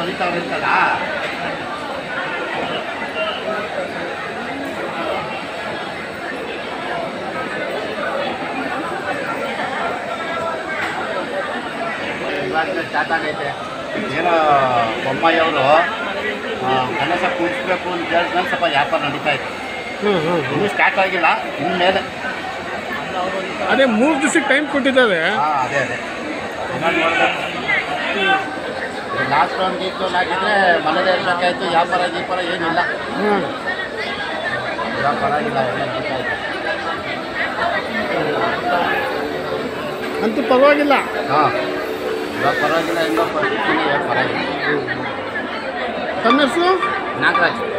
ಬರೀತಾವ್ರೆ ಅಂತಲ್ಲ ಇವಾಗ ಸ್ಟಾರ್ಟ್ ಆಗೈತೆ ಏನೋ ಬೊಮ್ಮಾಯಿಯವರು ಗಣೇಶ ಕೂಡಿಸ್ಬೇಕು ಅಂತ ಹೇಳಿದ್ಮೇಲೆ ಸ್ವಲ್ಪ ವ್ಯಾಪಾರ ನಡೀತಾ ಇದೆ ಹ್ಮ್ ಹ್ಮ್ ಇನ್ನೂ ಸ್ಟಾರ್ಟ್ ಆಗಿಲ್ಲ ಇನ್ಮೇಲೆ ಅದೇ ಮೂರು ದಿವಸಕ್ಕೆ ಟೈಮ್ ಕೊಟ್ಟಿದ್ದಾರೆ ಹಾಂ ಅದೇ ಅದೇ ಇನ್ನೊಂದು ನೋಡ್ಬೇಕು ಲಾಸ್ಟ್ ಒಂದು ಗೀತು ಹಾಕಿದ್ರೆ ಮನೇದೇ ಇರಬೇಕಾಯ್ತು ವ್ಯಾಪಾರ ಗೀಪಾರ ಏನಿಲ್ಲ ಹ್ಮ್ ವ್ಯಾಪಾರ ಇಲ್ಲ ಎಲ್ಲ ನಡೀತಾ ಇದೆ ಅಂತೂ ಪರವಾಗಿಲ್ಲ ಹಾಂ ಇವಾಗ ಪರವಾಗಿಲ್ಲ ಹೆಂಗೋ ಪರಿಸ್ಥಿತಿ ಪರವಾಗಿಲ್ಲ ತನ್ನ ಹೆಸರು ನಾಗರಾಜ್